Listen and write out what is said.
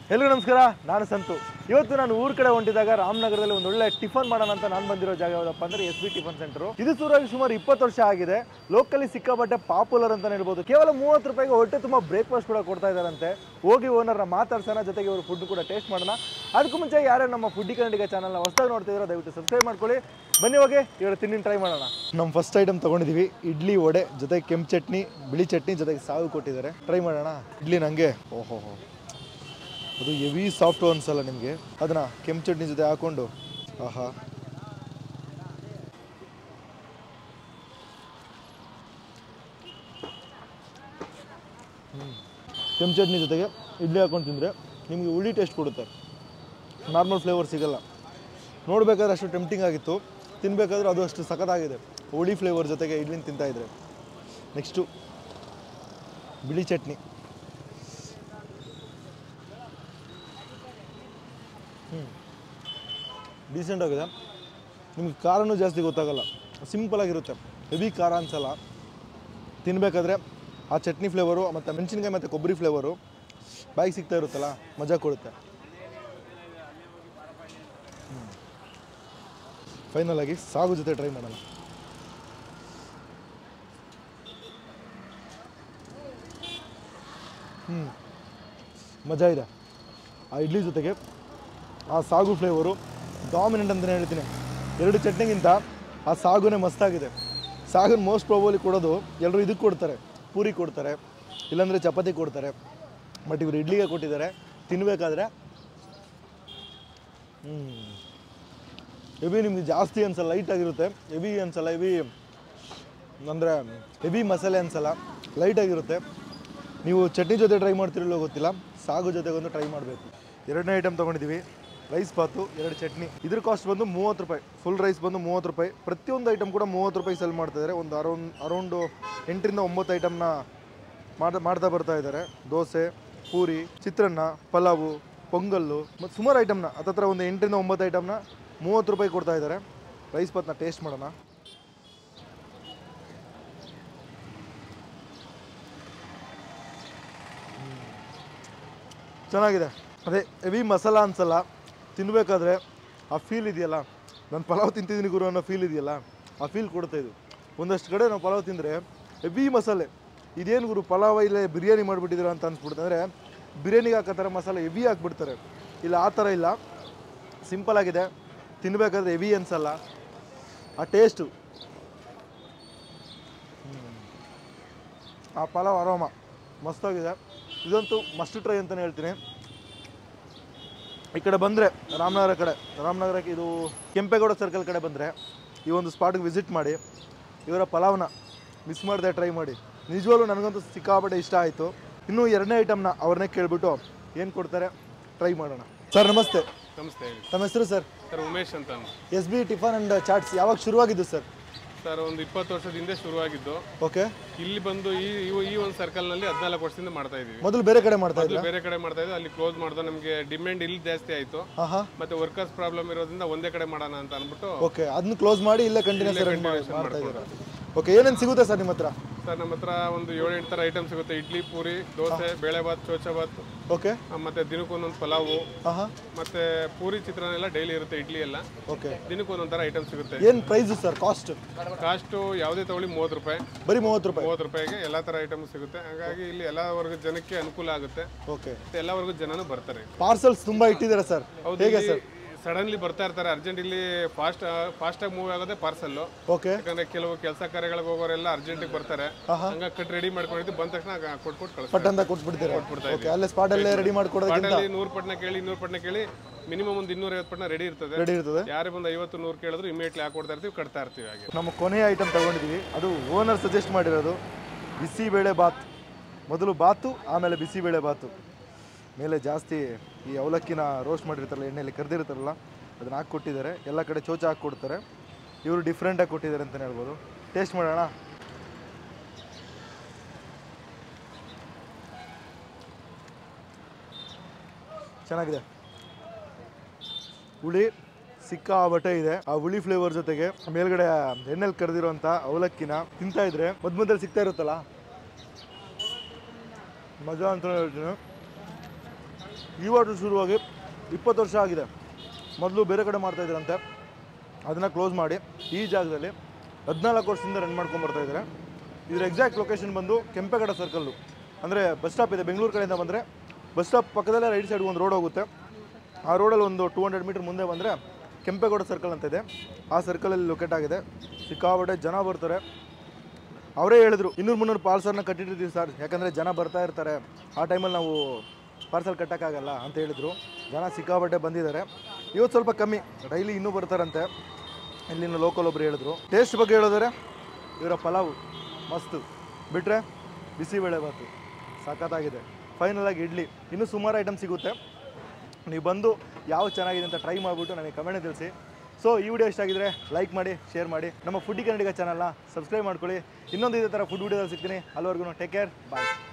ಎಲ್ರಿಗೂ ನಮಸ್ಕಾರ ನಾನು ಸಂತು ಇವತ್ತು ನಾನು ಊರ್ ಕಡೆ ಹೊಂಟಿದಾಗ ರಾಮನಗರದಲ್ಲಿ ಒಂದು ಒಳ್ಳೆ ಟಿಫನ್ ಮಾಡೋಣ ಅಂತ ನಾನು ಬಂದಿರೋ ಜಾಗ ಯಾವುದಪ್ಪ ಅಂದ್ರೆ ಎಸ್ ಬಿ ಟಿಫನ್ ಸೆಂಟರ್ ಇದು ಶುರುವಾಗಿ ಸುಮಾರು ಇಪ್ಪತ್ತು ವರ್ಷ ಆಗಿದೆ ಲೋಕಲಿ ಸಿಕ್ಕಾಪಟ್ಟೆ ಪಾಪ್ಯುಲರ್ ಅಂತ ಹೇಳ್ಬೋದು ಕೇವಲ ಮೂವತ್ತು ರೂಪಾಯಿಗೆ ಹೊಟ್ಟೆ ತುಂಬ ಬ್ರೇಕ್ಫಾಸ್ಟ್ ಕೂಡ ಕೊಡ್ತಾ ಇದ್ದಾರಂತೆ ಹೋಗಿ ಓನರ್ನ ಮಾತಾಡ್ಸೋಣ ಜೊತೆಗೆ ಇವರು ಫುಡ್ ಕೂಡ ಟೇಸ್ಟ್ ಮಾಡೋಣ ಅದಕ್ಕೂ ಮುಂಚೆ ಯಾರು ನಮ್ಮ ಫುಡ್ಡಿ ಕನ್ನಡಿಗ ಚಾನಲ್ನ ಹೊಸದಾಗಿ ನೋಡ್ತಿದ್ದೀರೋ ದಯವಿಟ್ಟು ಸಬ್ಸ್ಕ್ರೈಬ್ ಮಾಡ್ಕೊಳ್ಳಿ ಬನ್ನಿ ಹೋಗಿ ಇವರ ತಿಂಡಿನ ಟ್ರೈ ಮಾಡೋಣ ನಮ್ಮ ಫಸ್ಟ್ ಐಟಮ್ ತಗೊಂಡಿದ್ದೀವಿ ಇಡ್ಲಿ ವಡೆ ಜೊತೆಗೆ ಕೆಂಪು ಚಟ್ನಿ ಬಿಳಿ ಚಟ್ನಿ ಜೊತೆಗೆ ಸಾವು ಕೊಟ್ಟಿದ್ದಾರೆ ಟ್ರೈ ಮಾಡೋಣ ಇಡ್ಲಿ ನನಗೆ ಓಹೋ ಅದು ಹೆವಿ ಸಾಫ್ಟ್ ಅನ್ಸಲ್ಲ ನಿಮಗೆ ಅದನ್ನ ಕೆಂಪು ಚಟ್ನಿ ಜೊತೆ ಹಾಕೊಂಡು ಆಹಾ ಕೆಂಪು ಚಟ್ನಿ ಜೊತೆಗೆ ಇಡ್ಲಿ ಹಾಕೊಂಡು ತಿಂದರೆ ನಿಮಗೆ ಉಳ್ಳಿ ಟೇಸ್ಟ್ ಕೊಡುತ್ತೆ ನಾರ್ಮಲ್ ಫ್ಲೇವರ್ ಸಿಗಲ್ಲ ನೋಡಬೇಕಾದ್ರೆ ಅಷ್ಟು ಟೆಂಪ್ಟಿಂಗ್ ಆಗಿತ್ತು ತಿನ್ಬೇಕಾದ್ರೆ ಅದು ಅಷ್ಟು ಸಖತ್ತಾಗಿದೆ ಹುಳಿ ಫ್ಲೇವರ್ ಜೊತೆಗೆ ಇಡ್ಲಿನ ತಿಂತಾ ಇದ್ರೆ ನೆಕ್ಸ್ಟು ಬಿಳಿ ಚಟ್ನಿ ಡೀಸೆಂಟ್ ಆಗಿದೆ ನಿಮ್ಗೆ ಖಾರನೂ ಜಾಸ್ತಿ ಗೊತ್ತಾಗಲ್ಲ ಸಿಂಪಲ್ ಆಗಿರುತ್ತೆ ಹೆವಿ ಖಾರ ಅನ್ಸಲ್ಲ ತಿನ್ನಬೇಕಾದ್ರೆ ಆ ಚಟ್ನಿ ಫ್ಲೇವರು ಮತ್ತು ಮೆಣಸಿನ್ಕಾಯಿ ಮತ್ತು ಕೊಬ್ಬರಿ ಫ್ಲೇವರು ಬಾಯಿಗೆ ಸಿಗ್ತಾ ಇರುತ್ತಲ್ಲ ಮಜಾ ಕೊಡುತ್ತೆ ಫೈನಲ್ ಆಗಿ ಸಾಗು ಜೊತೆ ಟ್ರೈ ಮಾಡೋಣ ಹ್ಞೂ ಮಜಾ ಇದೆ ಆ ಇಡ್ಲಿ ಜೊತೆಗೆ ಆ ಸಾಗು ಫ್ಲೇವರು ಡಾಮಿನೆಂಟ್ ಅಂತಲೇ ಹೇಳ್ತೀನಿ ಎರಡು ಚಟ್ನಿಗಿಂತ ಆ ಸಾಗುನೇ ಮಸ್ತಾಗಿದೆ ಸಾಗನ್ ಮೋಸ್ಟ್ ಪ್ರಾಬಲಿ ಕೊಡೋದು ಎಲ್ಲರೂ ಇದಕ್ಕೆ ಕೊಡ್ತಾರೆ ಪೂರಿ ಕೊಡ್ತಾರೆ ಇಲ್ಲಾಂದರೆ ಚಪಾತಿ ಕೊಡ್ತಾರೆ ಬಟ್ ಇವರು ಇಡ್ಲಿಗೆ ಕೊಟ್ಟಿದ್ದಾರೆ ತಿನ್ನಬೇಕಾದ್ರೆ ಹ್ಞೂ ಹೆವಿ ನಿಮಗೆ ಜಾಸ್ತಿ ಅನ್ಸಲ್ಲ ಲೈಟ್ ಆಗಿರುತ್ತೆ ಹೆವಿ ಅನ್ಸಲ್ಲ ಹೆವಿ ಅಂದರೆ ಹೆವಿ ಮಸಾಲೆ ಅನ್ಸಲ್ಲ ಲೈಟ್ ಆಗಿರುತ್ತೆ ನೀವು ಚಟ್ನಿ ಜೊತೆ ಟ್ರೈ ಮಾಡ್ತಿರಲ್ಲೋ ಗೊತ್ತಿಲ್ಲ ಸಾಗು ಜೊತೆಗೊಂದು ಟ್ರೈ ಮಾಡಬೇಕು ಎರಡನೇ ಐಟಮ್ ತೊಗೊಂಡಿದ್ದೀವಿ ರೈಸ್ ಬಾತು ಎರಡು ಚಟ್ನಿ ಇದ್ರ ಕಾಸ್ಟ್ ಬಂದು ಮೂವತ್ತು ರೂಪಾಯಿ ಫುಲ್ ರೈಸ್ ಬಂದು ಮೂವತ್ತು ರೂಪಾಯಿ ಪ್ರತಿಯೊಂದು ಐಟಮ್ ಕೂಡ ಮೂವತ್ತು ರೂಪಾಯಿ ಸೆಲ್ ಮಾಡ್ತಿದ್ದಾರೆ ಒಂದು ಅರೌಂಡ್ ಅರೌಂಡು ಎಂಟರಿಂದ ಒಂಬತ್ತು ಐಟಮ್ನ ಮಾಡ ಮಾಡ್ತಾ ಬರ್ತಾ ಇದ್ದಾರೆ ದೋಸೆ ಪೂರಿ ಚಿತ್ರಾನ್ನ ಪಲಾವು ಪೊಂಗಲ್ಲು ಮತ್ತು ಸುಮಾರು ಐಟಮ್ನ ಹತ್ತತ್ರ ಒಂದು ಎಂಟರಿಂದ ಒಂಬತ್ತು ಐಟಮ್ನ ಮೂವತ್ತು ರೂಪಾಯಿ ಕೊಡ್ತಾ ಇದ್ದಾರೆ ರೈಸ್ ಬಾತ್ನ ಟೇಸ್ಟ್ ಮಾಡೋಣ ಚೆನ್ನಾಗಿದೆ ಅದೇ ಹೆವಿ ಮಸಾಲ ಅನ್ಸಲ್ಲ ತಿನ್ನಬೇಕಾದ್ರೆ ಆ ಫೀಲ್ ಇದೆಯಲ್ಲ ನಾನು ಪಲಾವ್ ತಿಂತಿದ್ದೀನಿ ಗುರು ಅನ್ನೋ ಫೀಲ್ ಇದೆಯಲ್ಲ ಆ ಫೀಲ್ ಕೊಡುತ್ತೆ ಇದು ಒಂದಷ್ಟು ಕಡೆ ನಾವು ಪಲಾವ್ ತಿಂದರೆ ಹೆವಿ ಮಸಾಲೆ ಇದೇನು ಗುರು ಪಲಾವ ಇಲ್ಲೇ ಬಿರಿಯಾನಿ ಮಾಡಿಬಿಟ್ಟಿದ್ದೀರ ಅಂತ ಅನ್ಸ್ಬಿಡುತ್ತೆ ಅಂದರೆ ಬಿರಿಯಾನಿಗೆ ಹಾಕೋ ಥರ ಮಸಾಲೆ ಹೆವಿ ಹಾಕ್ಬಿಡ್ತಾರೆ ಇಲ್ಲ ಆ ಥರ ಇಲ್ಲ ಸಿಂಪಲ್ ಆಗಿದೆ ತಿನ್ನಬೇಕಾದ್ರೆ ಹೆವಿ ಅನ್ಸಲ್ಲ ಆ ಟೇಸ್ಟು ಆ ಪಲಾವ್ ಆರಾಮ ಮಸ್ತಾಗಿದೆ ಇದಂತೂ ಮಸ್ಟ್ ಟ್ರೈ ಅಂತಲೇ ಹೇಳ್ತೀನಿ ಈ ಕಡೆ ಬಂದರೆ ರಾಮನಗರ ಕಡೆ ರಾಮನಗರಕ್ಕೆ ಇದು ಕೆಂಪೇಗೌಡ ಸರ್ಕಲ್ ಕಡೆ ಬಂದರೆ ಈ ಒಂದು ಸ್ಪಾಟ್ಗೆ ವಿಸಿಟ್ ಮಾಡಿ ಇವರ ಪಲಾವ್ನ ಮಿಸ್ ಮಾಡದೆ ಟ್ರೈ ಮಾಡಿ ನಿಜವಾಗ್ಲೂ ನನಗಂತೂ ಸಿಕ್ಕಾಪಟ್ಟೆ ಇಷ್ಟ ಆಯಿತು ಇನ್ನೂ ಎರಡನೇ ಐಟಮ್ನ ಅವ್ರನ್ನೇ ಕೇಳಿಬಿಟ್ಟು ಏನು ಕೊಡ್ತಾರೆ ಟ್ರೈ ಮಾಡೋಣ ಸರ್ ನಮಸ್ತೆ ನಮಸ್ತೆ ಹೇಳಿ ತಮ್ಮ ಹೆಸರು ಸರ್ ಸರ್ ಉಮೇಶ್ ಅಂತ S B tiffin and chats ಯಾವಾಗ ಶುರುವಾಗಿದ್ದು ಸರ್ ಸರ್ ಒಂದು ಇಪ್ಪತ್ತು ವರ್ಷದ ಹಿಂದೆ ಶುರುವಾಗಿದ್ದು ಓಕೆ ಇಲ್ಲಿ ಬಂದು ಈ ಈ- ಈ ಒಂದು ಸರ್ಕಲ್ನಲ್ಲಿ ಹದಿನಾಲ್ಕು ವರ್ಷದಿಂದ ಮಾಡ್ತಾ ಇದೀವಿ ಮೊದಲು ಬೇರೆ ಕಡೆ ಮಾಡ್ತಾ ಮೊದಲು ಇದ್ರಾ ಬೇರೆ ಕಡೆ ಮಾಡ್ತಾ ಇದ್ವಿ ಅಲ್ಲಿ ಕ್ಲೋಸ್ ಮಾಡ್ದೆ ನಮಗೆ ಡಿಮ್ಯಾಂಡ್ ಇಲ್ಲಿ ಜಾಸ್ತಿ ಆಯಿತು ಹಾಂ ಹಾಂ ಮತ್ತೆ ವರ್ಕರ್ಸ್ ಪ್ರಾಬ್ಲಮ್ ಇರೋದ್ರಿಂದ ಒಂದೇ ಕಡೆ ಮಾಡೋಣ ಅಂತ ಅಂದ್ಬಿಟ್ಟು ಓಕೆ ಅದನ್ನ ಕ್ಲೋಸ್ ಮಾಡಿ ಇಲ್ಲೇ ಕಂಟಿನ್ಯೂಸ್ ಇಲ್ಲೇ ರನ್ continuation ಮಾಡ್ತಾ ಇದ್ದೀರಾ ಓಕೆ ಏನೇನು ಸಿಗುತ್ತೆ ಸರ್ ನಿಮ್ಮ ಹತ್ರ ಸರ್ ನಮ್ಮ ಹತ್ರ ಒಂದು ಏಳೆಂಟು ಥರ ಐಟಮ್ ಸಿಗುತ್ತೆ ಇಡ್ಲಿ ಪೂರಿ ದೋಸೆ ಬೇಳೆಭಾತ್ ಚೋಚಭಾತ್ ಓಕೆ ಆ, ಮತ್ತೆ ದಿನಕ್ಕೆ ಒಂದೊಂದು ಪಲಾವು ಹಾಂ ಹಾಂ ಮತ್ತೆ ಪೂರಿ ಚಿತ್ರಾನ್ನ ಎಲ್ಲ ಡೈಲಿ ಇರುತ್ತೆ ಇಡ್ಲಿ ಎಲ್ಲ ಓಕೆ ದಿನಕ್ಕೆ ಒಂದೊಂದು ಥರ ಐಟಮ್ ಸಿಗುತ್ತೆ ಏನು ಪ್ರೈಸು ಸರ್ ಕಾಸ್ಟ್ ಕಾಸ್ಟು ಯಾವುದೇ ತಗೊಳ್ಳಿ ಮೂವತ್ತು ರೂಪಾಯಿ ಬರೀ ಮೂವತ್ತು ರೂಪಾಯಿ ಮೂವತ್ತು ರೂಪಾಯಿಗೆ ಎಲ್ಲ ಥರ ಐಟಮ್ ಸಿಗುತ್ತೆ ಹಾಗಾಗಿ ಇಲ್ಲಿ ಎಲ್ಲ ವರ್ಗದ ಜನಕ್ಕೆ ಅನುಕೂಲ ಆಗುತ್ತೆ ಓಕೆ ಮತ್ತೆ ಎಲ್ಲ ವರ್ಗದ ಜನನು ಬರ್ತಾರೆ ಪಾರ್ಸಲ್ಸ್ ತುಂಬಾ ಇಟ್ಟಿದ್ದೀರಾ ಸರ್ ಹೌದು ಹೇಗೆ ಸರ್ ಸಡನ್ಲಿ ಬರ್ತಾ ಇರ್ತಾರೆ ಅರ್ಜೆಂಟ್ ಇಲ್ಲಿ ಫಾಸ್ಟ್ ಫಾಸ್ಟ್ ಆಗಿ ಮೂವ್ ಆಗೋದೇ ಪಾರ್ಸಲ್ ಓಕೆ ಯಾಕಂದ್ರೆ ಕೆಲವು ಕೆಲಸ ಕಾರ್ಯಗಳಿಗೆ ಹೋಗೋರೆಲ್ಲ ಅರ್ಜೆಂಟಿಗೆ ಬರ್ತಾರೆ ಆಹಾ. ಹಂಗ ಕಟ್ ರೆಡಿ ಮಾಡ್ಕೊಂಡಿದ್ದು ಬಂದ ತಕ್ಷಣ ಕೊಟ್ಬಿಟ್ಟು ಕಳಿಸ್ತಾರೆ ಪಟ್ ಅಂತ ಕೊಟ್ಬಿಡ್ತೀರಾ ಓಕೆ ಅಲ್ಲೇ ಸ್ಪಾಟ್ ಅಲ್ಲೇ ರೆಡಿ ಮಾಡ್ಕೊಡೋದಕ್ಕಿಂತ ಬಾಟಲ್ಲಿ ನೂರು ಪಟ್ನ ಕೇಳಿ ಇನ್ನೂರು ಪಟ್ನ ಕೇಳಿ ಮಿನಿಮಮ್ ಒಂದು ಇನ್ನೂರ ಐವತ್ತು ಪಟ್ನ ರೆಡಿ ಇರ್ತದೆ ರೆಡಿ ಇರ್ತದೆ ಯಾರೇ ಬಂದು ಐವತ್ತು ನೂರು ಕೇಳಿದ್ರು ಇಮಿಡಿಯೇಟ್ಲಿ ಹಾಕೊಡ್ತಾ ಇರ್ತೀವಿ ಕಟ್ತಾ ಇರ್ತೀವಿ ಹಾಗೆ ನಮ್ಮ ಕೊನೆಯ ಐಟಮ್ ತಗೊಂಡಿದ್ದೀವಿ ಅದು ಓನರ್ ಸಜೆಸ್ಟ್ ಮಾಡಿರೋದು ಬಿಸಿಬೇಳೆ ಬಾತ್ ಮೊದಲು ಬಾತು ಆಮೇಲೆ ಬಿಸಿಬೇಳೆ ಬಾತು ಮೇಲೆ ಜಾಸ್ತಿ ಈ ಅವಲಕ್ಕಿನ ರೋಸ್ಟ್ ಮಾಡಿರ್ತಾರಲ್ಲ ಎಣ್ಣೆಯಲ್ಲಿ ಕರೆದಿರ್ತಾರಲ್ಲ ಅದನ್ನ ಹಾಕಿ ಕೊಟ್ಟಿದ್ದಾರೆ ಎಲ್ಲ ಕಡೆ ಚೋಚ ಹಾಕಿ ಕೊಡ್ತಾರೆ ಇವರು ಡಿಫ್ರೆಂಟಾಗಿ ಕೊಟ್ಟಿದ್ದಾರೆ ಅಂತಲೇ ಹೇಳ್ಬೋದು ಟೇಸ್ಟ್ ಮಾಡೋಣ ಚೆನ್ನಾಗಿದೆ ಹುಳಿ ಸಿಕ್ಕಾಬಟ್ಟೆ ಇದೆ ಆ ಹುಳಿ ಫ್ಲೇವರ್ ಜೊತೆಗೆ ಮೇಲ್ಗಡೆ ಎಣ್ಣೆಲಿ ಕರೆದಿರುವಂಥ ಅವಲಕ್ಕಿನ ತಿಂತಾ ಇದ್ರೆ ಮಧ್ಯ ಮಧ್ಯದಲ್ಲಿ ಸಿಗ್ತಾ ಇರುತ್ತಲ್ಲ ಮಜಾ ಅಂತ ಹೇಳ್ತೀನಿ ಈ ಹೋಟ್ಲು ಶುರುವಾಗಿ ಇಪ್ಪತ್ತು ವರ್ಷ ಆಗಿದೆ ಮೊದಲು ಬೇರೆ ಕಡೆ ಮಾಡ್ತಾ ಇದ್ರಂತೆ ಅದನ್ನು ಕ್ಲೋಸ್ ಮಾಡಿ ಈ ಜಾಗದಲ್ಲಿ ಹದಿನಾಲ್ಕು ವರ್ಷದಿಂದ ರನ್ ಮಾಡ್ಕೊಂಡು ಬರ್ತಾ ಇದ್ದಾರೆ ಇದ್ರ ಎಕ್ಸಾಕ್ಟ್ ಲೊಕೇಶನ್ ಬಂದು ಕೆಂಪೇಗೌಡ ಸರ್ಕಲ್ಲು ಅಂದರೆ ಬಸ್ ಸ್ಟಾಪ್ ಇದೆ ಬೆಂಗಳೂರು ಕಡೆಯಿಂದ ಬಂದರೆ ಬಸ್ ಸ್ಟಾಪ್ ಪಕ್ಕದಲ್ಲೇ ರೈಟ್ ಸೈಡ್ ಒಂದು ರೋಡ್ ಹೋಗುತ್ತೆ ಆ ರೋಡಲ್ಲಿ ಒಂದು ಟೂ ಹಂಡ್ರೆಡ್ ಮೀಟರ್ ಮುಂದೆ ಬಂದರೆ ಕೆಂಪೇಗೌಡ ಸರ್ಕಲ್ ಅಂತ ಇದೆ ಆ ಸರ್ಕಲಲ್ಲಿ ಲೊಕೇಟ್ ಆಗಿದೆ ಸಿಕ್ಕಾಪಟ್ಟೆ ಜನ ಬರ್ತಾರೆ ಅವರೇ ಹೇಳಿದ್ರು ಇನ್ನೂರು ಮುನ್ನೂರು ಪಾರ್ಸಲ್ನ ಕಟ್ಟಿಟ್ಟಿದ್ದೀವಿ ಸರ್ ಯಾಕಂದರೆ ಜನ ಬರ್ತಾ ಇರ್ತಾರೆ ಆ ಟೈಮಲ್ಲಿ ನಾವು ಪಾರ್ಸಲ್ ಕಟ್ಟೋಕ್ಕಾಗಲ್ಲ ಅಂತ ಹೇಳಿದರು ಜನ ಸಿಕ್ಕಾಪಟ್ಟೆ ಬಂದಿದ್ದಾರೆ ಇವತ್ತು ಸ್ವಲ್ಪ ಕಮ್ಮಿ ಡೈಲಿ ಇನ್ನೂ ಬರ್ತಾರಂತೆ ಇಲ್ಲಿನ ಲೋಕಲ್ ಒಬ್ರು ಹೇಳಿದ್ರು ಟೇಸ್ಟ್ ಬಗ್ಗೆ ಹೇಳಿದ್ರೆ ಇವರ ಪಲಾವು ಮಸ್ತು ಬಿಟ್ಟರೆ ಬಿಸಿಬೇಳೆಭಾತು ಸಖತ್ತಾಗಿದೆ ಫೈನಲ್ ಆಗಿ ಇಡ್ಲಿ ಇನ್ನೂ ಸುಮಾರು ಐಟಮ್ ಸಿಗುತ್ತೆ ನೀವು ಬಂದು ಯಾವ ಚೆನ್ನಾಗಿದೆ ಅಂತ ಟ್ರೈ ಮಾಡಿಬಿಟ್ಟು ನನಗೆ ಕಮೆಂಟ್ ತಿಳಿಸಿ ಸೊ ಈ ವಿಡಿಯೋ ಇಷ್ಟ ಆಗಿದ್ರೆ ಲೈಕ್ ಮಾಡಿ ಶೇರ್ ಮಾಡಿ ನಮ್ಮ ಫುಡ್ಡಿ ಕನ್ನಡಿಗ ಚಾನಲ್ನ ಸಬ್ಸ್ಕ್ರೈಬ್ ಮಾಡ್ಕೊಳ್ಳಿ ಇನ್ನೊಂದು ಇದೇ ಥರ ಫುಡ್ ವಿಡಿಯೋದಲ್ಲಿ ಸಿಗ್ತೀನಿ ಅಲ್ಲಿವರೆಗೂ ಟೇಕ್ ಕೇರ್ ಬಾಯ್